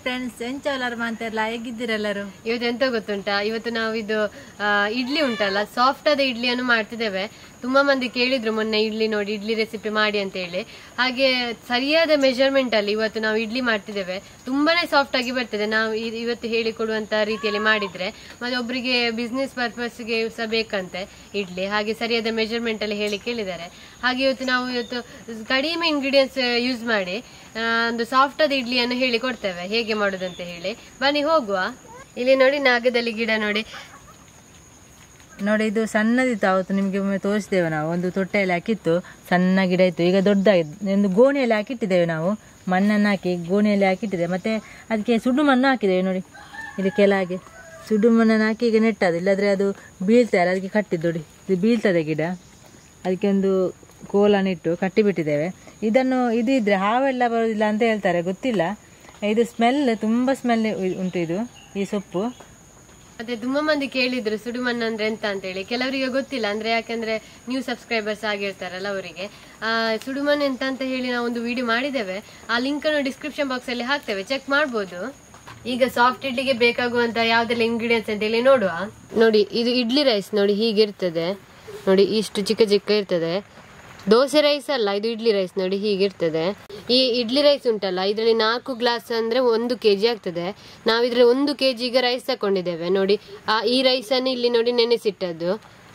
Friends ಎಂಚವಲರ್ಮ ಅಂತೆಲ್ಲ ಹೇಗಿದ್ದೀರೆಲ್ಲರೂ ಇವತ್ತು ಎಂತ ಗೊತ್ತುಂಟಾ ಇವತ್ತು ನಾವು ಇದು ಆ, ಇಡ್ಲಿ ಉಂಟಲ್ಲ ಸಾಫ್ಟ್ ಆದ ಇಡ್ಲಿಯನ್ನು ಮಾಡ್ತಿದ್ದೇವೆ ತುಂಬಾ ಮಂದಿ ಕೇಳಿದ್ರು ಮೊನ್ನೆ ಇಡ್ಲಿ ನೋಡಿ ಇಡ್ಲಿ ರೆಸಿಪಿ ಮಾಡಿ ಅಂತ ಹೇಳಿ ಹಾಗೆ ಸರಿಯಾದ ಮೆಜರ್ಮೆಂಟ್ ಅಲ್ಲಿ ಇವತ್ತು ನಾವು ಇಡ್ಲಿ ಮಾಡ್ತಿದ್ದೇವೆ ತುಂಬಾನೇ ಸಾಫ್ಟ್ ಆಗಿ ಬರ್ತದೆ ನಾವು ಇ- ಇವತ್ತು ಹೇಳಿಕೊಡುವಂತ ರೀತಿಯಲ್ಲಿ ಮಾಡಿದ್ರೆ ಮತ್ತೆ ಒಬ್ಬರಿಗೆ ಬಿಸ್ನೆಸ್ ಪರ್ಪಸ್ಗೆ ಸಹ ಬೇಕಂತೆ ಇಡ್ಲಿ ಹಾಗೆ ಸರಿಯಾದ ಮೆಜರ್ಮೆಂಟ್ ಅಲ್ಲಿ ಹೇಳಿ ಕೇಳಿದ್ದಾರೆ ಹಾಗೆ ಇವತ್ತು ನಾವು ಇವತ್ತು ಕಡಿಮೆ ಇಂಗ್ರೀಡಿಯೆಂಟ್ಸ್ ಯೂಸ್ ಮಾಡಿ ಆ, ಒಂದು ಸಾಫ್ಟ್ ಆದ ಇಡ್ಲಿಯನ್ನು ಹೇಳಿ ಕೊಡ್ತೇವೆ ಹೇಗೆ ಮಾಡೋದಂತ ಹೇಳಿ ಬನ್ನಿ ಹೋಗುವ ಇಲ್ಲಿ ನೋಡಿ ನಾಗದಲ್ಲಿ ಗಿಡ ನೋಡಿ ನೋಡಿ ಇದು ಸಣ್ಣದಿತ್ತು ಅವತ್ತು ನಿಮಗೆ ಒಮ್ಮೆ ತೋರಿಸಿದ್ದೇವೆ ನಾವು ಒಂದು ತೊಟ್ಟೆಯಲ್ಲಿ ಹಾಕಿತ್ತು ಸಣ್ಣ ಗಿಡ ಇತ್ತು ಈಗ ದೊಡ್ಡದಾಗಿದೆ ಒಂದು ಗೋಣಿಯಲ್ಲಿ ಹಾಕಿಟ್ಟಿದ್ದೇವೆ ನಾವು ಮಣ್ಣನ್ನು ಹಾಕಿ ಗೋಣಿಯಲ್ಲಿ ಹಾಕಿಟ್ಟಿದ್ದೇವೆ ಮತ್ತೆ ಅದಕ್ಕೆ ಸುಡು ಮಣ್ಣು ಹಾಕಿದ್ದೇವೆ ನೋಡಿ ಇಲ್ಲಿ ಕೆಳಗೆ ಸುಡು ಮಣ್ಣನ್ನು ಹಾಕಿ ಈಗ ನೆಟ್ಟದು ಇಲ್ಲದ್ರೆ ಅದು ಬೀಳ್ತಾರೆ ಅದಕ್ಕೆ ಕಟ್ಟಿದ್ದು ನೋಡಿ ಇದು ಬೀಳ್ತದೆ ಗಿಡ ಅದಕ್ಕೆ ಒಂದು ಕೋಲನ್ನಿಟ್ಟು ಕಟ್ಟಿಬಿಟ್ಟಿದ್ದೇವೆ ಇದನ್ನು ಇದು ಇದ್ರೆ ಹಾವೆಲ್ಲ ಬರೋದಿಲ್ಲ ಅಂತ ಹೇಳ್ತಾರೆ ಗೊತ್ತಿಲ್ಲ ಇದು ಸ್ಮೆಲ್ ತುಂಬ ಸ್ಮೆಲ್ ಉಂಟು ಇದು ಈ ಸೊಪ್ಪು ಮತ್ತೆ ತುಂಬಾ ಮಂದಿ ಕೇಳಿದ್ರು ಸುಡುಮಣ್ಣು ಅಂದ್ರೆ ಎಂತ ಅಂತ ಹೇಳಿ ಕೆಲವರಿಗೆ ಗೊತ್ತಿಲ್ಲ ಅಂದ್ರೆ ಯಾಕಂದ್ರೆ ನ್ಯೂ ಸಬ್ಸ್ಕ್ರೈಬರ್ಸ್ ಆಗಿರ್ತಾರಲ್ಲ ಅವರಿಗೆ ಆ ಸುಡುಮಣ್ಣು ಎಂತ ಅಂತ ಹೇಳಿ ನಾವು ಒಂದು ವಿಡಿಯೋ ಮಾಡಿದ್ದೇವೆ ಆ ಲಿಂಕ್ ಅನ್ನು ಡಿಸ್ಕ್ರಿಪ್ಷನ್ ಬಾಕ್ಸ್ ಅಲ್ಲಿ ಹಾಕ್ತೇವೆ ಚೆಕ್ ಮಾಡ್ಬೋದು ಈಗ ಸಾಫ್ಟ್ ಇಡ್ಲಿಗೆ ಬೇಕಾಗುವಂತ ಯಾವ್ದೆಲ್ಲ ಇಂಗ್ರೀಡಿಯೆಂಟ್ಸ್ ಅಂತ ಹೇಳಿ ನೋಡುವ ನೋಡಿ ಇದು ಇಡ್ಲಿ ರೈಸ್ ನೋಡಿ ಹೀಗಿರ್ತದೆ ನೋಡಿ ಇಷ್ಟು ಚಿಕ್ಕ ಚಿಕ್ಕ ಇರ್ತದೆ ದೋಸೆ ರೈಸ್ ಅಲ್ಲ ಇದು ಇಡ್ಲಿ ರೈಸ್ ನೋಡಿ ಹೀಗಿರ್ತದೆ ಈ ಇಡ್ಲಿ ರೈಸ್ ಉಂಟಲ್ಲ ಇದರಲ್ಲಿ ನಾಲ್ಕು ಗ್ಲಾಸ್ ಅಂದ್ರೆ ಒಂದು ಕೆಜಿ ಆಗ್ತದೆ ನಾವು ಇದ್ರಲ್ಲಿ ಒಂದು ಕೆಜಿ ಈಗ ರೈಸ್ ತಕೊಂಡಿದ್ದೇವೆ ನೋಡಿ ಆ ಈ ರೈಸ್ ಅನ್ನು ಇಲ್ಲಿ ನೋಡಿ ನೆನೆಸಿಟ್ಟದ್ದು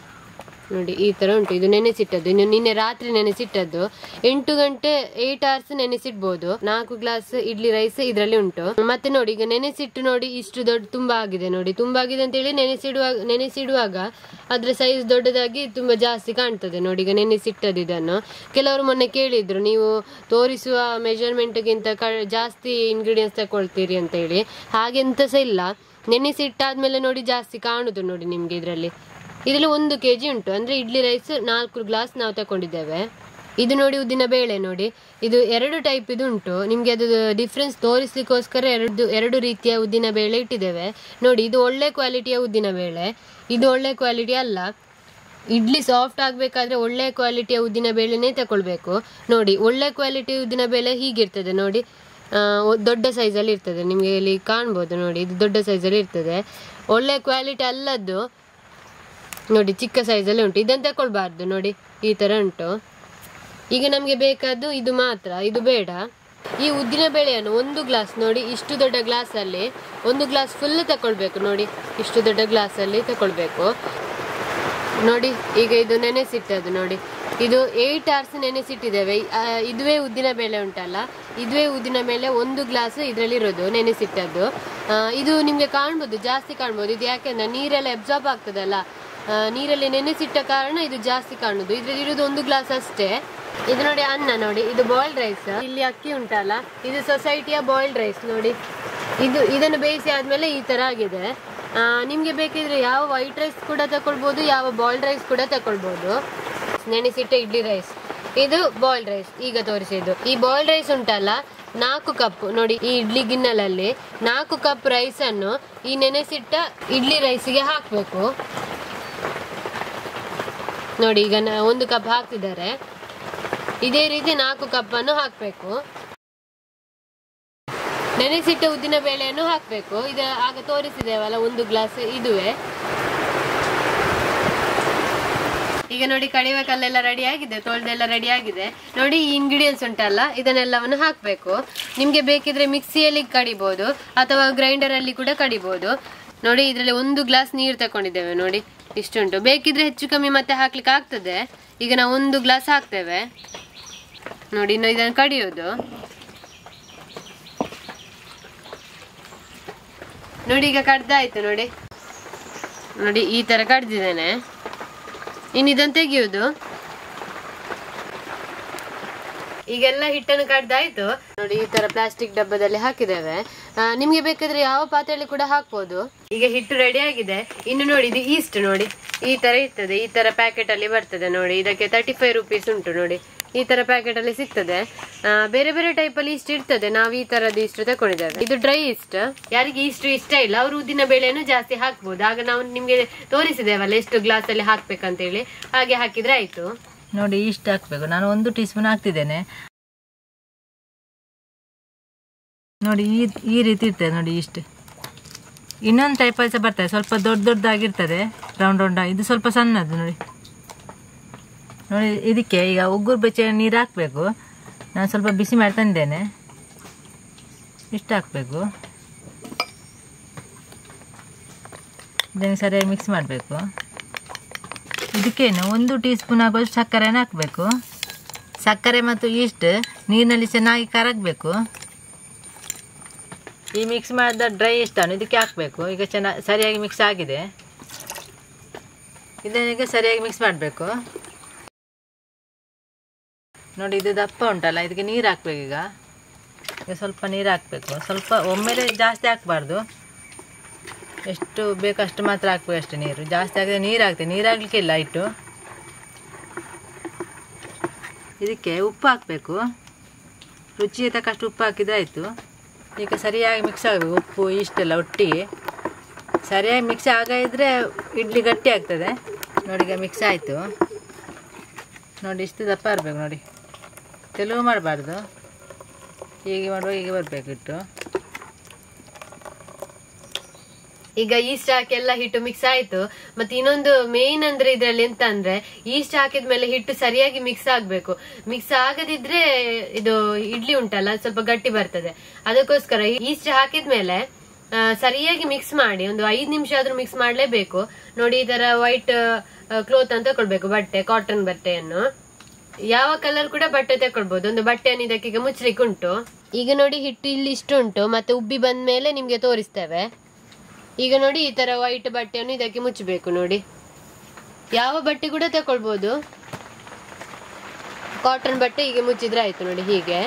ನೋಡಿ ಈ ತರ ಉಂಟು ಇದು ನೆನೆಸಿಟ್ಟದ್ದು ಇನ್ನು ನಿನ್ನೆ ರಾತ್ರಿ ನೆನೆಸಿಟ್ಟದ್ದು ಎಂಟು ಗಂಟೆ ಏಟ್ ಅವರ್ಸ್ ನೆನೆಸಿಡ್ಬೋದು ನಾಲ್ಕು ಗ್ಲಾಸ್ ಇಡ್ಲಿ ರೈಸ್ ಇದರಲ್ಲಿ ಉಂಟು ಮತ್ತೆ ನೋಡಿ ಈಗ ನೆನೆಸಿಟ್ಟು ನೋಡಿ ಇಷ್ಟು ದೊಡ್ಡ ತುಂಬಾ ಆಗಿದೆ ನೋಡಿ ತುಂಬಾ ಆಗಿದೆ ಅಂತ ಹೇಳಿ ನೆನೆಸಿಡುವಾಗ ನೆನೆಸಿಡುವಾಗ ಅದ್ರ ಸೈಜ್ ದೊಡ್ಡದಾಗಿ ತುಂಬಾ ಜಾಸ್ತಿ ಕಾಣ್ತದೆ ನೋಡಿ ಈಗ ನೆನೆಸಿಟ್ಟದ್ದು ಇದನ್ನು ಕೆಲವರು ಮೊನ್ನೆ ಕೇಳಿದ್ರು ನೀವು ತೋರಿಸುವ ಮೆಜರ್ಮೆಂಟ್ಗಿಂತ ಕ ಜಾಸ್ತಿ ಇಂಗ್ರೀಡಿಯೆಂಟ್ಸ್ ತಗೊಳ್ತೀರಿ ಅಂತ ಹೇಳಿ ಹಾಗೆಂತ ಸಹ ಇಲ್ಲ ನೆನೆಸಿಟ್ಟಾದ್ಮೇಲೆ ನೋಡಿ ಜಾಸ್ತಿ ಕಾಣುದು ನೋಡಿ ನಿಮ್ಗೆ ಇದರಲ್ಲಿ ಇದರಲ್ಲಿ ಒಂದು ಕೆಜಿ ಉಂಟು ಅಂದ್ರೆ ಇಡ್ಲಿ ರೈಸ್ ನಾಲ್ಕು ಗ್ಲಾಸ್ ನಾವು ತಗೊಂಡಿದ್ದೇವೆ ಇದು ನೋಡಿ ಉದ್ದಿನ ಬೇಳೆ ನೋಡಿ ಇದು ಎರಡು ಟೈಪ್ ಇದು ಉಂಟು ನಿಮ್ಗೆ ಅದು ಡಿಫ್ರೆನ್ಸ್ ತೋರಿಸ್ಲಿಕ್ಕೋಸ್ಕರ ಎರಡು ಎರಡು ರೀತಿಯ ಉದ್ದಿನ ಬೇಳೆ ಇಟ್ಟಿದ್ದೇವೆ ನೋಡಿ ಇದು ಒಳ್ಳೆ ಕ್ವಾಲಿಟಿಯ ಉದ್ದಿನ ಬೇಳೆ ಇದು ಒಳ್ಳೆ ಕ್ವಾಲಿಟಿ ಅಲ್ಲ ಇಡ್ಲಿ ಸಾಫ್ಟ್ ಆಗಬೇಕಾದ್ರೆ ಒಳ್ಳೆ ಕ್ವಾಲಿಟಿಯ ಉದ್ದಿನ ಬೇಳೆನೇ ತಗೊಳ್ಬೇಕು ನೋಡಿ ಒಳ್ಳೆ ಕ್ವಾಲಿಟಿ ಉದ್ದಿನ ಬೇಳೆ ಹೀಗಿರ್ತದೆ ನೋಡಿ ಆ, ಒ- ದೊಡ್ಡ ಸೈಜಲ್ಲಿ ಇರ್ತದೆ ನಿಮಗೆ ಇಲ್ಲಿ ಕಾಣ್ಬೋದು ನೋಡಿ ಇದು ದೊಡ್ಡ ಸೈಜಲ್ಲಿ ಇರ್ತದೆ ಒಳ್ಳೆ ಕ್ವಾಲಿಟಿ ಅಲ್ಲದ್ದು ನೋಡಿ ಚಿಕ್ಕ ಸೈಜಲ್ಲಿ ಉಂಟು ಇದನ್ನು ತಗೊಳ್ಬಾರ್ದು ನೋಡಿ ಈ ತರ ಉಂಟು ಈಗ ನಮಗೆ ಬೇಕಾದ್ದು ಇದು ಮಾತ್ರ ಇದು ಬೇಡ ಈ ಉದ್ದಿನ ಬೇಳೆಯನ್ನು ಒಂದು ಗ್ಲಾಸ್ ನೋಡಿ ಇಷ್ಟು ದೊಡ್ಡ ಗ್ಲಾಸ್ ಅಲ್ಲಿ ಒಂದು ಗ್ಲಾಸ್ ಫುಲ್ ತಕೊಳ್ಬೇಕು ನೋಡಿ ಇಷ್ಟು ದೊಡ್ಡ ಗ್ಲಾಸ್ ಅಲ್ಲಿ ತಕೊಳ್ಬೇಕು ನೋಡಿ ಈಗ ಇದು ನೆನೆಸಿಟ್ಟದ್ದು ನೋಡಿ ಇದು ಏಟ್ ಅವರ್ಸ್ ನೆನೆಸಿಟ್ಟಿದ್ದೇವೆ ಆ, ಇದುವೇ ಉದ್ದಿನ ಬೇಳೆ ಉಂಟಲ್ಲ ಇದುವೇ ಉದ್ದಿನ ಬೇಳೆ ಒಂದು ಗ್ಲಾಸ್ ಇದರಲ್ಲಿ ಇರೋದು ನೆನೆಸಿಟ್ಟದ್ದು ಆ, ಇದು ನಿಮ್ಗೆ ಕಾಣ್ಬೋದು ಜಾಸ್ತಿ ಕಾಣ್ಬೋದು ಇದು ಯಾಕೆಂದ್ರೆ ನೀರೆಲ್ಲ ಅಬ್ಸಾರ್ಬ್ ಆಗ್ತದಲ್ಲ ಆ, ನೀರಲ್ಲಿ ನೆನೆಸಿಟ್ಟ ಕಾರಣ ಇದು ಜಾಸ್ತಿ ಕಾಣುದು ಇದ್ರಲ್ಲಿ ಇರೋದು ಒಂದು ಗ್ಲಾಸ್ ಅಷ್ಟೇ ಇದು ನೋಡಿ ಅನ್ನ ನೋಡಿ ಇದು ಬಾಯ್ಲ್ಡ್ ರೈಸ್ ಇಲ್ಲಿ ಅಕ್ಕಿ ಉಂಟಲ್ಲ ಇದು ಸೊಸೈಟಿಯ ಬಾಯ್ಲ್ಡ್ ರೈಸ್ ನೋಡಿ ಇದು ಇದನ್ನು ಬೇಯಿಸಿ ಆದ್ಮೇಲೆ ಈ ತರ ಆಗಿದೆ ಆ, ನಿಮ್ಗೆ ಬೇಕಿದ್ರೆ ಯಾವ ವೈಟ್ ರೈಸ್ ಕೂಡ ತಕೊಳ್ಬೋದು ಯಾವ ಬಾಯ್ಲ್ಡ್ ರೈಸ್ ಕೂಡ ತಕೊಳ್ಬೋದು ನೆನೆಸಿಟ್ಟ ಇಡ್ಲಿ ರೈಸ್ ಇದು ಬಾಯ್ಲ್ಡ್ ರೈಸ್ ಈಗ ತೋರಿಸಿದ್ದು ಈ ಬಾಯ್ಲ್ಡ್ ರೈಸ್ ಉಂಟಲ್ಲ ನಾಲ್ಕು ಕಪ್ ನೋಡಿ ಈ ಇಡ್ಲಿ ಗಿನ್ನಲಲ್ಲಿ ನಾಲ್ಕು ಕಪ್ ರೈಸ್ ಅನ್ನು ಈ ನೆನೆಸಿಟ್ಟ ಇಡ್ಲಿ ರೈಸ್ಗೆ ಹಾಕ್ಬೇಕು ನೋಡಿ ಈಗ ನ- ಒಂದು ಕಪ್ ಹಾಕ್ತಿದ್ದಾರೆ ಇದೇ ರೀತಿ ನಾಲ್ಕು ಕಪ್ ಅನ್ನು ಹಾಕ್ಬೇಕು ನೆನೆಸಿಟ್ಟ ಉದ್ದಿನ ಬೇಳೆಯನ್ನು ಹಾಕ್ಬೇಕು ಇದು ಆಗ ತೋರಿಸಿದ್ದೇವಲ್ಲ ಒಂದು ಗ್ಲಾಸ್ ಇದುವೆ ಈಗ ನೋಡಿ ಕಡಿವೆ ಕಲ್ಲೆಲ್ಲ ರೆಡಿ ಆಗಿದೆ ತೊಳೆದೆಲ್ಲ ರೆಡಿ ಆಗಿದೆ ನೋಡಿ ಈ ಇಂಗ್ರೀಡಿಯೆಂಟ್ಸ್ ಉಂಟಲ್ಲ ಇದನ್ನೆಲ್ಲವನ್ನು ಹಾಕ್ಬೇಕು ನಿಮ್ಗೆ ಬೇಕಿದ್ರೆ ಮಿಕ್ಸಿಯಲ್ಲಿ ಕಡಿಬಹುದು ಅಥವಾ ಗ್ರೈಂಡರ್ ಅಲ್ಲಿ ಕೂಡ ಕಡಿಬಹುದು ನೋಡಿ ಇದರಲ್ಲಿ ಒಂದು ಗ್ಲಾಸ್ ನೀರು ತಕೊಂಡಿದ್ದೇವೆ ನೋಡಿ ಇಷ್ಟುಂಟು ಬೇಕಿದ್ರೆ ಹೆಚ್ಚು ಕಮ್ಮಿ ಮತ್ತೆ ಹಾಕ್ಲಿಕ್ಕೆ ಆಗ್ತದೆ ಈಗ ನಾವು ಒಂದು ಗ್ಲಾಸ್ ಹಾಕ್ತೇವೆ ನೋಡಿ ಇನ್ನು ಇದನ್ನು ಕಡಿಯೋದು ನೋಡಿ ಈಗ ಕಡ್ದಾಯ್ತು ನೋಡಿ ನೋಡಿ ಈ ತರ ಕಡ್ದಿದ್ದೇನೆ ಇನ್ನು ಇದನ್ನು ತೆಗೆಯುವುದು ಈಗೆಲ್ಲ ಹಿಟ್ಟನ್ನು ಕಡ್ದಾಯ್ತು ನೋಡಿ ಈ ತರ ಪ್ಲಾಸ್ಟಿಕ್ ಡಬ್ಬದಲ್ಲಿ ಹಾಕಿದ್ದೇವೆ ಆ, ನಿಮ್ಗೆ ಬೇಕಾದ್ರೆ ಯಾವ ಪಾತ್ರೆಯಲ್ಲಿ ಕೂಡ ಹಾಕ್ಬೋದು ಈಗ ಹಿಟ್ಟು ರೆಡಿ ಆಗಿದೆ ಇನ್ನು ನೋಡಿ ಇದು ಈಸ್ಟ್ ನೋಡಿ ಈ ತರ ಇರ್ತದೆ ಈ ತರ ಪ್ಯಾಕೆಟ್ ಅಲ್ಲಿ ಬರ್ತದೆ ನೋಡಿ ಇದಕ್ಕೆ ತರ್ಟಿ ಫೈವ್ ರುಪೀಸ್ ಉಂಟು ನೋಡಿ ಈ ತರ ಪ್ಯಾಕೆಟ್ ಅಲ್ಲಿ ಸಿಗ್ತದೆ ಆ, ಬೇರೆ ಬೇರೆ ಟೈಪ್ ಅಲ್ಲಿ ಇಷ್ಟು ಇರ್ತದೆ ನಾವು ಈ ತರದ್ದು ಇಷ್ಟು ತಕೊಂಡಿದ್ದೇವೆ ಇದು ಡ್ರೈ ಇಸ್ಟ್ ಯಾರಿಗೆ ಇಷ್ಟು ಇಷ್ಟ ಇಲ್ಲ ಅವರು ಉದ್ದಿನ ಬೇಳೆಯನ್ನು ಜಾಸ್ತಿ ಹಾಕ್ಬೋದು ಆಗ ನಾವು ನಿಮ್ಗೆ ತೋರಿಸಿದ್ದೇವಲ್ಲ ಎಷ್ಟು ಗ್ಲಾಸ್ ಅಲ್ಲಿ ಹಾಕ್ಬೇಕಂತ ಹೇಳಿ ಹಾಗೆ ಹಾಕಿದ್ರೆ ಆಯ್ತು ನೋಡಿ ಇಷ್ಟು ಹಾಕ್ಬೇಕು ನಾನು ಒಂದು ಟೀ ಸ್ಪೂನ್ ಹಾಕ್ತಿದ್ದೇನೆ ನೋಡಿ ಈ ಈ ರೀತಿ ಇರ್ತದೆ ನೋಡಿ ಇಷ್ಟು ಇನ್ನೊಂದು ಟೈಪಲ್ಲಿ ಸಹ ಬರ್ತದೆ ಸ್ವಲ್ಪ ದೊಡ್ಡ ದೊಡ್ಡದಾಗಿರ್ತದೆ ರೌಂಡ್ ರೌಂಡ್ ಇದು ಸ್ವಲ್ಪ ಸಣ್ಣದು ನೋಡಿ ನೋಡಿ ಇದಕ್ಕೆ ಈಗ ಉಗುರು ಬೆಚ್ಚ ನೀರು ಹಾಕಬೇಕು ನಾನು ಸ್ವಲ್ಪ ಬಿಸಿ ಮಾಡಿ ತಂದೇನೆ ಇಷ್ಟು ಹಾಕಬೇಕು ಇದನ್ನು ಸರಿಯಾಗಿ ಮಿಕ್ಸ್ ಮಾಡಬೇಕು ಇದಕ್ಕೇನು ಒಂದು ಟೀ ಸ್ಪೂನ್ ಆಗುವಷ್ಟು ಸಕ್ಕರೆನ ಹಾಕಬೇಕು ಸಕ್ಕರೆ ಮತ್ತು ಈಸ್ಟ್ ನೀರಿನಲ್ಲಿ ಚೆನ್ನಾಗಿ ಕರಗಬೇಕು ಈ ಮಿಕ್ಸ್ ಮಾಡಿದ ಡ್ರೈ ಈಸ್ಟನ್ನು ಇದಕ್ಕೆ ಹಾಕಬೇಕು ಈಗ ಚೆನ್ನಾಗಿ ಸರಿಯಾಗಿ ಮಿಕ್ಸ್ ಆಗಿದೆ ಇದನ್ನೀಗ ಸರಿಯಾಗಿ ಮಿಕ್ಸ್ ಮಾಡಬೇಕು ನೋಡಿ ಇದು ದಪ್ಪ ಉಂಟಲ್ಲ ಇದಕ್ಕೆ ನೀರು ಹಾಕ್ಬೇಕು ಈಗ ಈಗ ಸ್ವಲ್ಪ ನೀರು ಹಾಕಬೇಕು ಸ್ವಲ್ಪ ಒಮ್ಮೆಲೆ ಜಾಸ್ತಿ ಹಾಕಬಾರ್ದು ಎಷ್ಟು ಬೇಕಷ್ಟು ಮಾತ್ರ ಹಾಕ್ಬೇಕು ಅಷ್ಟೇ ನೀರು ಜಾಸ್ತಿ ಹಾಕಿದ್ರೆ ನೀರು ಹಾಕ್ತೇವೆ ನೀರು ಹಾಕ್ಲಿಕ್ಕಿಲ್ಲ ಇಟ್ಟು ಇದಕ್ಕೆ ಉಪ್ಪು ಹಾಕಬೇಕು ರುಚಿಗೆ ತಕ್ಕಷ್ಟು ಉಪ್ಪು ಹಾಕಿದ್ರೆ ಆಯಿತು ಈಗ ಸರಿಯಾಗಿ ಮಿಕ್ಸ್ ಆಗಬೇಕು ಉಪ್ಪು ಇಷ್ಟೆಲ್ಲ ಒಟ್ಟಿಗೆ ಸರಿಯಾಗಿ ಮಿಕ್ಸ್ ಆಗದಿದ್ರೆ ಇಡ್ಲಿ ಗಟ್ಟಿ ಆಗ್ತದೆ ನೋಡಿ ಈಗ ಮಿಕ್ಸ್ ಆಯಿತು ನೋಡಿ ಇಷ್ಟು ದಪ್ಪ ಇರಬೇಕು ನೋಡಿ ತೆಲುಗು ಮಾಡಬಾರ್ದು ಹೀಗೆ ಮಾಡುವಾಗ ಹೀಗೆ ಬರಬೇಕು ಇಟ್ಟು ಈಗ ಈಸ್ಟ್ ಹಾಕಿ ಎಲ್ಲ ಹಿಟ್ಟು ಮಿಕ್ಸ್ ಆಯ್ತು ಮತ್ತೆ ಇನ್ನೊಂದು ಮೇನ್ ಅಂದ್ರೆ ಇದ್ರಲ್ಲಿ ಎಂತ ಅಂದ್ರೆ ಈಸ್ಟ್ ಹಾಕಿದ್ಮೇಲೆ ಹಿಟ್ಟು ಸರಿಯಾಗಿ ಮಿಕ್ಸ್ ಆಗ್ಬೇಕು ಮಿಕ್ಸ್ ಆಗದಿದ್ರೆ ಇದು ಇಡ್ಲಿ ಉಂಟಲ್ಲ ಅದ್ ಸ್ವಲ್ಪ ಗಟ್ಟಿ ಬರ್ತದೆ ಅದಕ್ಕೋಸ್ಕರ ಈಸ್ಟ್ ಹಾಕಿದ್ಮೇಲೆ ಆ, ಸರಿಯಾಗಿ ಮಿಕ್ಸ್ ಮಾಡಿ ಒಂದು ಐದ್ ನಿಮಿಷ ಆದ್ರೂ ಮಿಕ್ಸ್ ಮಾಡ್ಲೇಬೇಕು ನೋಡಿ ಈ ತರ ವೈಟ್ ಕ್ಲೋತ್ ಅಂತ ತಗೊಳ್ಬೇಕು ಬಟ್ಟೆ ಕಾಟನ್ ಬಟ್ಟೆಯನ್ನು ಯಾವ ಕಲರ್ ಕೂಡ ಬಟ್ಟೆ ತಕೊಳ್ಬಹುದು ಒಂದು ಬಟ್ಟೆಯನ್ನು ಇದಕ್ಕೆ ಈಗ ಮುಚ್ಚಲಿಕ್ಕೆ ಉಂಟು ಈಗ ನೋಡಿ ಹಿಟ್ಟು ಇಲ್ಲಿ ಇಷ್ಟು ಉಂಟು ಮತ್ತೆ ಉಬ್ಬಿ ಬಂದ ಮೇಲೆ ನಿಮ್ಗೆ ತೋರಿಸ್ತೇವೆ ಈಗ ನೋಡಿ ಈ ತರ ವೈಟ್ ಬಟ್ಟೆಯನ್ನು ಇದಕ್ಕೆ ಮುಚ್ಚಬೇಕು ನೋಡಿ ಯಾವ ಬಟ್ಟೆ ಕೂಡ ತಕೊಳ್ಬಹುದು ಕಾಟನ್ ಬಟ್ಟೆ ಹೀಗೆ ಮುಚ್ಚಿದ್ರೆ ಆಯ್ತು ನೋಡಿ ಹೀಗೆ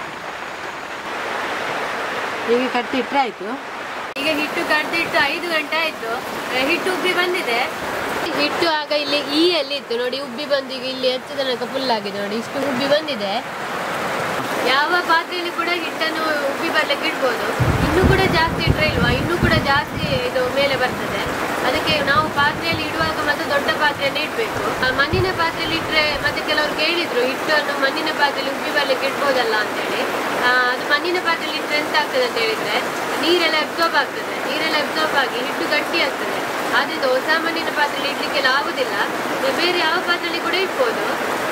ಹೀಗೆ ಕಟ್ಟಿ ಇಟ್ಟರೆ ಆಯಿತು ಈಗ ಹಿಟ್ಟು ಕಡ್ದಿಟ್ಟು ಐದು ಗಂಟೆ ಆಯ್ತು ಆ, ಹಿಟ್ಟು ಉಬ್ಬಿ ಬಂದಿದೆ ಹಿಟ್ಟು ಆಗ ಇಲ್ಲಿ ಈ ಅಲ್ಲಿ ಇತ್ತು ನೋಡಿ ಉಬ್ಬಿ ಬಂದು ಈಗ ಇಲ್ಲಿ ಹೆಚ್ಚು ತನಕ ಫುಲ್ ಆಗಿದೆ ನೋಡಿ ಇಷ್ಟು ಉಬ್ಬಿ ಬಂದಿದೆ ಯಾವ ಪಾತ್ರೆಯಲ್ಲಿ ಕೂಡ ಹಿಟ್ಟನ್ನು ಉಬ್ಬಿ ಬರ್ಲಿಕ್ಕೆ ಇಡ್ಬೋದು ಇನ್ನೂ ಕೂಡ ಜಾಸ್ತಿ ಇಟ್ರೆ ಇಲ್ವಾ ಇನ್ನೂ ಕೂಡ ಜಾಸ್ತಿ ಇದು ಮೇಲೆ ಬರ್ತದೆ ಅದಕ್ಕೆ ನಾವು ಪಾತ್ರೆಯಲ್ಲಿ ಇಡುವಾಗ ಮತ್ತೆ ದೊಡ್ಡ ಪಾತ್ರೆಯನ್ನೇ ಇಡ್ಬೇಕು ಆ ಮಣ್ಣಿನ ಪಾತ್ರೆಯಲ್ಲಿ ಇಟ್ರೆ ಮತ್ತೆ ಕೆಲವರು ಕೇಳಿದ್ರು ಹಿಟ್ಟನ್ನು ಮಣ್ಣಿನ ಪಾತ್ರೆಯಲ್ಲಿ ಉಬ್ಬಿ ಬರ್ಲಿಕ್ಕೆ ಇಡ್ಬೋದಲ್ಲ ಅಂತೇಳಿ ಆ, ಅದು ಮಣ್ಣಿನ ಪಾತ್ರೆಯಲ್ಲಿ ಇಟ್ರೆ ಎಂತ ಆಗ್ತದೆ ಅಂತ ಹೇಳಿದ್ರೆ ನೀರೆಲ್ಲ ಅಬ್ಸಾರ್ಬ್ ಆಗ್ತದೆ ನೀರೆಲ್ಲ ಅಬ್ಸಾರ್ಬ್ ಆಗಿ ಹಿಟ್ಟು ಗಟ್ಟಿ ಆಗ್ತದೆ ಆದ್ರಿಂದ ಹೊಸ ಮಣ್ಣಿನ ಪಾತ್ರೆಯಲ್ಲಿ ಇಡ್ಲಿಕ್ಕೆಲ್ಲ ಆಗುದಿಲ್ಲ ಬೇರೆ ಯಾವ ಪಾತ್ರೆಯಲ್ಲಿ ಕೂಡ ಇಡ್ಬೋದು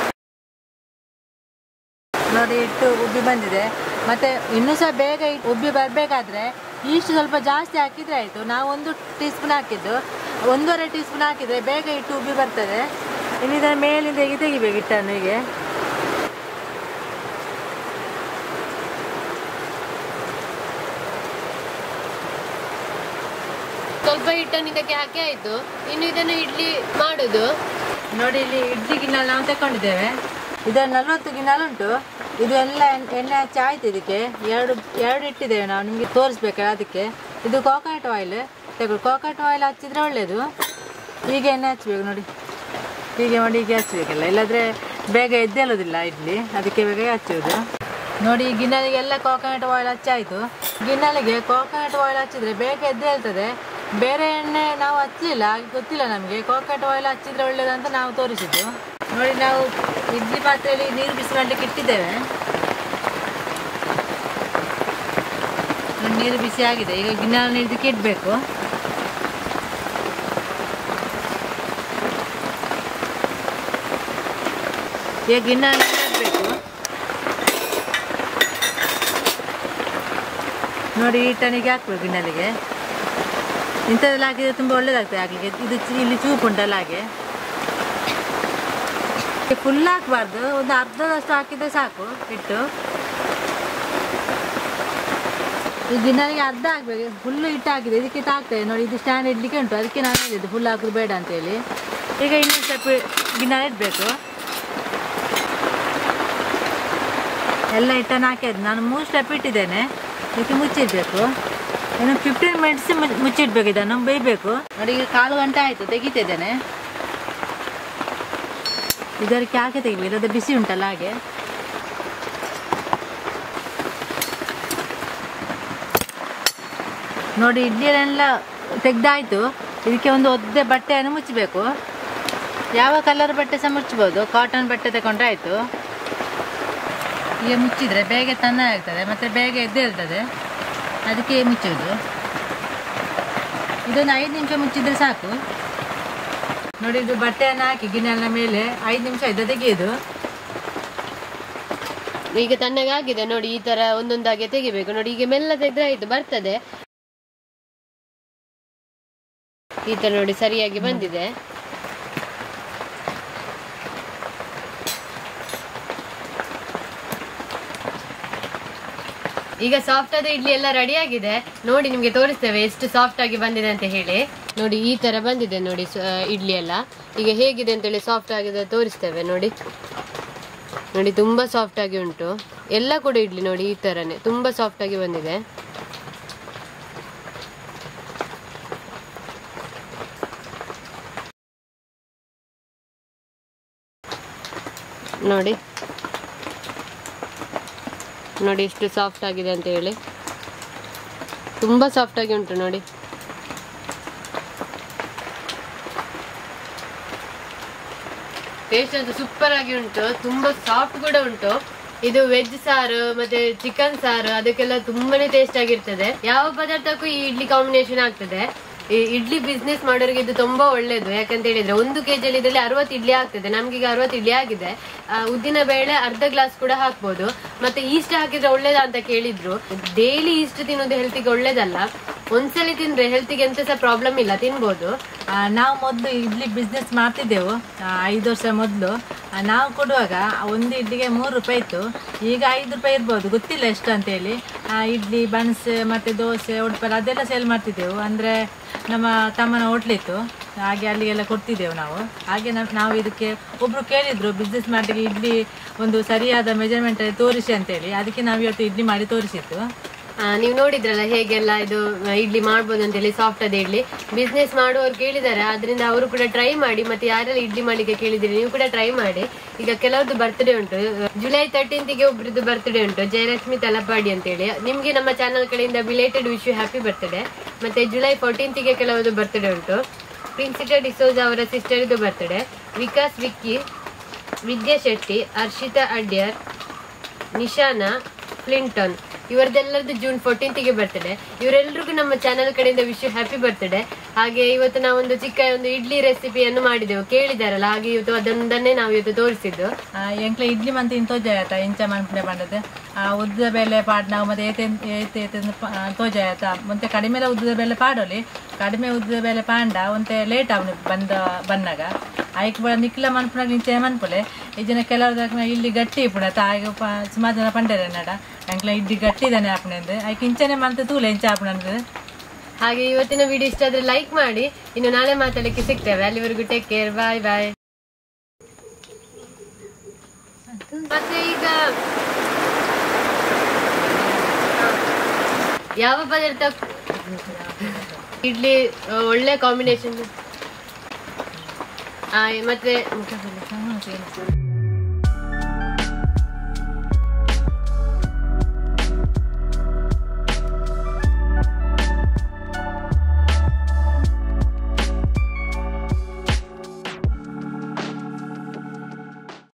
ನೋಡಿ ಇಟ್ಟು ಉಬ್ಬಿ ಬಂದಿದೆ ಮತ್ತೆ ಇನ್ನೂ ಸಹ ಬೇಗ ಇಟ್- ಉಬ್ಬಿ ಬರಬೇಕಾದ್ರೆ ಇಷ್ಟು ಸ್ವಲ್ಪ ಜಾಸ್ತಿ ಹಾಕಿದ್ರೆ ಆಯಿತು ನಾವು ಒಂದು ಟೀ ಸ್ಪೂನ್ ಹಾಕಿದ್ದು ಒಂದೂವರೆ ಟೀ ಸ್ಪೂನ್ ಹಾಕಿದರೆ ಬೇಗ ಇಟ್ಟು ಉಬ್ಬಿ ಬರ್ತದೆ ಇನ್ನು ಇದರ ಮೇಲಿಂದ ಹೀಗೆ ತೆಗಿಬೇಕು ಹಿಟ್ಟನ್ನು ಹೀಗೆ ಸ್ವಲ್ಪ ಹಿಟ್ಟನ್ನು ಇದಕ್ಕೆ ಹಾಕಿ ಆಯ್ತು ಇನ್ನು ಇದನ್ನು ಇಡ್ಲಿ ಮಾಡುದು ನೋಡಿ ಇಲ್ಲಿ ಇಡ್ಲಿ ಗಿಣ್ಣಲ್ಲಿ ನಾವು ತಗೊಂಡಿದ್ದೇವೆ ಇದನ್ನು ನಲ್ವತ್ತು ಗಿಣ್ಣಲ್ ಉಂಟು ಇದು ಎಲ್ಲ ಎಣ್- ಎಣ್ಣೆ ಹಚ್ಚಿ ಆಯ್ತು ಇದಕ್ಕೆ ಎರಡು ಎರಡು ಇಟ್ಟಿದ್ದೇವೆ ನಾವು ನಿಮಗೆ ತೋರಿಸ್ಬೇಕಲ್ಲ ಅದಕ್ಕೆ ಇದು ಕೋಕೋನಟ್ ಆಯಿಲ್ ತಗೊಳ್ಳಿ ಕೋಕೋನಟ್ ಆಯಿಲ್ ಹಚ್ಚಿದ್ರೆ ಒಳ್ಳೆಯದು ಹೀಗೆ ಎಣ್ಣೆ ಹಚ್ಬೇಕು ನೋಡಿ ಹೀಗೆ ಮಾಡಿ ಹೀಗೆ ಹಚ್ಬೇಕಲ್ಲ ಇಲ್ಲಾಂದರೆ ಬೇಗ ಎದ್ದೇಳೋದಿಲ್ಲ ಇಡ್ಲಿ ಅದಕ್ಕೆ ಬೇಗ ಹಚ್ಚುವುದು ನೋಡಿ ಈ ಗಿನ್ನಲಿಗೆಲ್ಲ ಕೋಕೋನಟ್ ಆಯಿಲ್ ಹಚ್ಚಾಯಿತು ಗಿನ್ನಲಿಗೆ ಕೋಕೋನಟ್ ಆಯಿಲ್ ಹಚ್ಚಿದ್ರೆ ಬೇಗ ಎದ್ದೇಳ್ತದೆ ಬೇರೆ ಎಣ್ಣೆ ನಾವು ಹಚ್ಚಲಿಲ್ಲ ಗೊತ್ತಿಲ್ಲ ನಮಗೆ ಕೋಕೋನಟ್ ಆಯಿಲ್ ಹಚ್ಚಿದ್ರೆ ಒಳ್ಳೇದಂತ ನಾವು ತೋರಿಸಿದ್ದು ನೋಡಿ ನಾವು ಇಡ್ಲಿ ಪಾತ್ರೆಯಲ್ಲಿ ನೀರು ಬಿಸಿ ಮಾಡಲಿಕ್ಕೆ ಇಟ್ಟಿದ್ದೇವೆ ನೋಡಿ, ನೀರು ಬಿಸಿ ಆಗಿದೆ ಈಗ ಗಿನ್ನಲನ್ನು ಇದಕ್ಕೆ ಇಡಬೇಕು ಈಗ ಗಿನ್ನಲನ್ನು ಇಡಬೇಕು ನೋಡಿ ಹಿಟ್ಟನಿಗೆ ಹಾಕ್ಬೇಕು ಗಿನ್ನಲಿಗೆ ಇಂಥದ್ದೆಲ್ಲ ಹಾಕಿದ್ರೆ ತುಂಬ ಒಳ್ಳೇದಾಗ್ತದೆ ಹಾಕ್ಲಿಕ್ಕೆ ಇದು ಚಿ- ಇಲ್ಲಿ ಚೂಪು ಉಂಟಲ್ಲ ಹಾಗೆ ಫುಲ್ ಹಾಕಬಾರ್ದು ಒಂದು ಅರ್ಧದಷ್ಟು ಹಾಕಿದ್ರೆ ಸಾಕು ಹಿಟ್ಟು ಈ ಗಿನ್ನಲಿಗೆ ಅರ್ಧ ಹಾಕ್ಬೇಕು ಫುಲ್ಲು ಹಿಟ್ಟು ಹಾಕಿದೆ ಇದಕ್ಕೆ ಹಿಟ್ಟು ಹಾಕ್ತೇವೆ ನೋಡಿ ಇದು ಸ್ಟ್ಯಾಂಡ್ ಇಡ್ಲಿಕ್ಕೆ ಉಂಟು ಅದಕ್ಕೆ ನಾನು ಹೇಳಿದ್ದು ಫುಲ್ ಹಾಕೋದು ಬೇಡ ಅಂತೇಳಿ ಈಗ ಇನ್ನೊಂದು ಸ್ವಲ್ಪ ಗಿನ್ನಲ ಇಡಬೇಕು ಎಲ್ಲ ಹಿಟ್ಟನ್ನು ಹಾಕಿದ್ದು ನಾನು ಮೂರು ಸ್ಟೆಪ್ ಇಟ್ಟಿದ್ದೇನೆ ಇದಕ್ಕೆ ಮುಚ್ಚಿಡಬೇಕು ಇನ್ನು ಫಿಫ್ಟೀನ್ ಮಿನಿಟ್ಸ್ ಮುಚ್ಚಿಡ್ಬೇಕು ಇದನ್ನು ಬೇಯಬೇಕು ನೋಡಿ ಈಗ ಕಾಲು ಗಂಟೆ ಆಯಿತು ತೆಗಿತಿದ್ದೇನೆ ಇದಕ್ಕೆ ಹಾಕಿ ತೆಗಿಬೇಕು ಇಲ್ಲದ ಬಿಸಿ ಉಂಟಲ್ಲ ಹಾಗೆ ನೋಡಿ ಇಡ್ಲಿಯನ್ನೆಲ್ಲ ತೆಗ್ದಾಯ್ತು ಇದಕ್ಕೆ ಒಂದು ಒದ್ದೆ ಬಟ್ಟೆಯನ್ನು ಮುಚ್ಚಬೇಕು ಯಾವ ಕಲರ್ ಬಟ್ಟೆ ಸಹ ಮುಚ್ಚಬಹುದು ಕಾಟನ್ ಬಟ್ಟೆ ತಗೊಂಡ್ರೆ ಆಯಿತು ಈಗ ಮುಚ್ಚಿದ್ರೆ ಬೇಗ ತನ್ನ ಆಗ್ತದೆ ಮತ್ತೆ ಬೇಗ ಎದ್ದೇಳ್ತದೆ ಅದಕ್ಕೆ ಮುಚ್ಚೋದು ಇದೊಂದು ಐದು ನಿಮಿಷ ಮುಚ್ಚಿದ್ರೆ ಸಾಕು ನೋಡಿ ಇದು ಬಟ್ಟೆಯನ್ನು ಹಾಕಿ ಗಿಣ್ಣೆಲ್ಲ ಮೇಲೆ ಐದು ನಿಮಿಷ ಆಯ್ತು ತೆಗೆಯೋದು ಈಗ ತಣ್ಣಗಾಗಿದೆ ನೋಡಿ ಈ ತರ ಒಂದೊಂದಾಗಿ ತೆಗಿಬೇಕು ನೋಡಿ ಈಗ ಮೆಲ್ಲ ತೆಗೆದ್ರೆ ಆಯ್ತು ಬರ್ತದೆ ಈ ತರ ನೋಡಿ ಸರಿಯಾಗಿ ಬಂದಿದೆ ಈಗ ಸಾಫ್ಟ್ ಆದ ಇಡ್ಲಿ ಎಲ್ಲ ರೆಡಿ ಆಗಿದೆ ನೋಡಿ ನಿಮ್ಗೆ ತೋರಿಸ್ತೇವೆ ಎಷ್ಟು ಸಾಫ್ಟ್ ಆಗಿ ಬಂದಿದೆ ಅಂತ ಹೇಳಿ ನೋಡಿ ಈ ತರ ಬಂದಿದೆ ನೋಡಿ ಸ- ಇಡ್ಲಿ ಎಲ್ಲ ಈಗ ಹೇಗಿದೆ ಅಂತೇಳಿ ಸಾಫ್ಟ್ ಆಗಿದೆ ತೋರಿಸ್ತೇವೆ ನೋಡಿ ನೋಡಿ ತುಂಬಾ ಸಾಫ್ಟ್ ಆಗಿ ಉಂಟು ಎಲ್ಲ ಕೂಡ ಇಡ್ಲಿ ನೋಡಿ ಈ ತರನೇ ತುಂಬಾ ಸಾಫ್ಟ್ ಆಗಿ ಬಂದಿದೆ ನೋಡಿ ನೋಡಿ ಎಷ್ಟು ಸಾಫ್ಟ್ ಆಗಿದೆ ಅಂತ ಹೇಳಿ ತುಂಬಾ ಸಾಫ್ಟ್ ಆಗಿ ಉಂಟು ನೋಡಿ ಟೇಸ್ಟ್ ಅಂತೂ ಸೂಪರ್ ಆಗಿ ಉಂಟು ತುಂಬಾ ಸಾಫ್ಟ್ ಕೂಡ ಉಂಟು ಇದು ವೆಜ್ ಸಾರು ಮತ್ತೆ ಚಿಕನ್ ಸಾರು ಅದಕ್ಕೆಲ್ಲ ತುಂಬಾನೇ ಟೇಸ್ಟ್ ಆಗಿರ್ತದೆ ಯಾವ ಪದಾರ್ಥಕ್ಕೂ ಈ ಇಡ್ಲಿ ಕಾಂಬಿನೇಷನ್ ಆಗ್ತದೆ ಈ ಇಡ್ಲಿ ಬಿಸ್ನೆಸ್ ಮಾಡೋರಿಗೆ ಇದು ತುಂಬಾ ಒಳ್ಳೇದು ಯಾಕಂತ ಹೇಳಿದ್ರೆ ಒಂದು ಕೆಜಿಯಲ್ಲಿ ಇದರಲ್ಲಿ ಅರವತ್ತು ಇಡ್ಲಿ ಆಗ್ತದೆ ನಮ್ಗೆ ಈಗ ಅರವತ್ತು ಇಡ್ಲಿ ಆಗಿದೆ ಆ, ಉದ್ದಿನ ಬೇಳೆ ಅರ್ಧ ಗ್ಲಾಸ್ ಕೂಡ ಹಾಕ್ಬೋದು ಮತ್ತೆ ಈಸ್ಟ್ ಹಾಕಿದ್ರೆ ಒಳ್ಳೇದಾ ಅಂತ ಕೇಳಿದ್ರು ಡೈಲಿ ಈಸ್ಟ್ ತಿನ್ನೋದು ಹೆಲ್ತಿಗೆ ಒಳ್ಳೇದಲ್ಲ ಒಂದ್ಸಲಿ ತಿಂದ್ರೆ ಹೆಲ್ತಿಗೆ ಎಂತ ಸಹ ಪ್ರಾಬ್ಲಮ್ ಇಲ್ಲ ತಿನ್ಬೋದು ಆ, ನಾವು ಮೊದಲು ಇಡ್ಲಿ ಬಿಸ್ನೆಸ್ ಮಾಡ್ತಿದ್ದೆವು ಆ, ಐದು ವರ್ಷ ಮೊದಲು ನಾವು ಕೊಡುವಾಗ ಒಂದು ಇಡ್ಲಿಗೆ ಮೂರು ರೂಪಾಯಿ ಇತ್ತು ಈಗ ಐದು ರೂಪಾಯಿ ಇರ್ಬೋದು ಗೊತ್ತಿಲ್ಲ ಎಷ್ಟು ಅಂತೇಳಿ ಆ, ಇಡ್ಲಿ ಬನ್ಸ್ ಮತ್ತು ದೋಸೆ ಉಡುಪಲ್ಲ ಅದೆಲ್ಲ ಸೇಲ್ ಮಾಡ್ತಿದ್ದೆವು ಅಂದರೆ ನಮ್ಮ ತಮ್ಮನ ಹೋಟ್ಲಿತ್ತು ಹಾಗೆ ಅಲ್ಲಿಗೆಲ್ಲ ಕೊಡ್ತಿದ್ದೆವು ನಾವು ಹಾಗೆ ನಾವು ನಾವು ಇದಕ್ಕೆ ಒಬ್ಬರು ಕೇಳಿದರು ಬಿಸ್ನೆಸ್ ಮಾಡಲಿಕ್ಕೆ ಇಡ್ಲಿ ಒಂದು ಸರಿಯಾದ ಮೆಜರ್ಮೆಂಟ್ ತೋರಿಸಿ ಅಂತೇಳಿ ಅದಕ್ಕೆ ನಾವು ಇವತ್ತು ಇಡ್ಲಿ ಮಾಡಿ ತೋರಿಸಿತ್ತು ಆ, ನೀವು ನೋಡಿದ್ರಲ್ಲ ಹೇಗೆಲ್ಲ ಇದು ಆ, ಇಡ್ಲಿ ಮಾಡ್ಬೋದು ಅಂತೇಳಿ ಸಾಫ್ಟ್ ಅದ ಇಡ್ಲಿ ಬಿಸ್ನೆಸ್ ಮಾಡುವವರು ಕೇಳಿದ್ದಾರೆ ಅದರಿಂದ ಅವರು ಕೂಡ ಟ್ರೈ ಮಾಡಿ ಮತ್ತೆ ಯಾರೆಲ್ಲ ಇಡ್ಲಿ ಮಾಡ್ಲಿಕ್ಕೆ ಕೇಳಿದಿರಿ ನೀವು ಕೂಡ ಟ್ರೈ ಮಾಡಿ ಈಗ ಕೆಲವ್ರದ್ದು ಬರ್ತ್ಡೇ ಉಂಟು ಜುಲೈ ತರ್ಟೀನ್ತ್ಗೆ ಒಬ್ರದ್ದು ಬರ್ತ್ಡೇ ಉಂಟು ಜಯಲಕ್ಷ್ಮಿ ತಲಪಾಡಿ ಅಂತೇಳಿ ನಿಮ್ಗೆ ನಮ್ಮ ಚಾನಲ್ ಕಡೆಯಿಂದ ಬಿಲೇಟೆಡ್ ವಿಶ್ ಹ್ಯಾಪಿ ಬರ್ತ್ಡೇ ಮತ್ತೆ ಜುಲೈ ಫೋರ್ಟೀನ್ತ್ಗೆ ಕೆಲವರದ್ದು ಬರ್ತ್ಡೇ ಉಂಟು ಪ್ರಿನ್ಸಿಟಾ ಡಿಸೋಜ್ ಅವರ ಸಿಸ್ಟರ್ ಇದು ಬರ್ತ್ಡೇ ವಿಕಾಸ್ ವಿಕ್ಕಿ ವಿದ್ಯಾ ಶೆಟ್ಟಿ ಹರ್ಷಿತಾ ಅಡ್ಯರ್ ನಿಶಾನಾ ಫ್ಲಿಂಟನ್ ಇವರದೆಲ್ಲರದ್ದು ಜೂನ್ ಫೋರ್ಟೀನ್ತ್ಗೆ ಬರ್ತಡೆ ಇವರೆಲ್ಲರಿಗೂ ನಮ್ಮ ಚಾನೆಲ್ ಕಡೆಯಿಂದ ವಿಶ್ ಹ್ಯಾಪಿ ಬರ್ತಡೆ ಹಾಗೆ ಇವತ್ತು ನಾವೊಂದು ಚಿಕ್ಕ ಒಂದು ಇಡ್ಲಿ ರೆಸಿಪಿಯನ್ನು ಮಾಡಿದೆವು ಕೇಳಿದಾರಲ್ಲ ಹಾಗೆ ಇವತ್ತು ಅದೊಂದನ್ನೇ ನಾವು ಇವತ್ತು ತೋರಿಸಿದ್ದು ಎಂಕ್ಲ ಇಡ್ಲಿ ಮಂತ್ ತೋಜಾಯತ ಇಂಚ ಮನ್ಪುಡೆ ಬಂದದ್ದು ಉದ್ದ ಬೇಳೆ ಪಾಡ್ ನಾವು ಮತ್ತೆ ಏತೆ ಏತೆ ಏತೆ ತೋಜಾಯತ ಮತ್ತೆ ಕಡಿಮೆ ಉದ್ದದ ಬೇಳೆ ಪಾಡೋಲಿ ಕಡಿಮೆ ಉದ್ದದ ಬೇಳೆ ಪಾಂಡ ಒಂತೆ ಲೇಟ್ ಅವನು ಬಂದ ಬನ್ನಾಗ ಆಯ್ಕೆ ಬಡ ನಿಕ್ಲ ಮನ್ಪುನಾಗ ಇಂಚೆ ಮನ್ಪುಲೆ ಈ ಜನ ಕೆಲವ್ರ ಇಲ್ಲಿ ಗಟ್ಟಿ ಪುಣ ತಾಯಿಗೆ ಸುಮಾರು ಜನ ಪಂಡರೆ ನಡ ಎಂಕ್ಲ ಇಡ್ಲಿ ಗಟ್ಟಿದಾನೆ ಆಪಣಂದು ಆಯ್ಕೆ ಇಂಚನೆ ಮಂತ್ ತೂಲೆ ಇಂಚ ಆಪಣಂದು ಹಾಗೆ ಇವತ್ತಿನ ವಿಡಿಯೋ ಇಷ್ಟ ಆದ್ರೆ ಲೈಕ್ ಮಾಡಿ ಇನ್ನು ನಾಳೆ ಮಾತಾಡಲಿಕ್ಕೆ ಸಿಗ್ತೇವೆ ಅಲ್ಲಿವರೆಗೂ ಟೇಕ್ ಕೇರ್ ಬಾಯ್ ಬಾಯ್ ಮತ್ತೆ ಈಗ ಯಾವ ಪದಾರ್ಥ ಇಡ್ಲಿ ಆ, ಒಳ್ಳೆ ಕಾಂಬಿನೇಷನ್ ಮತ್ತೆ ಹ್ಮ್, ಸರಿ.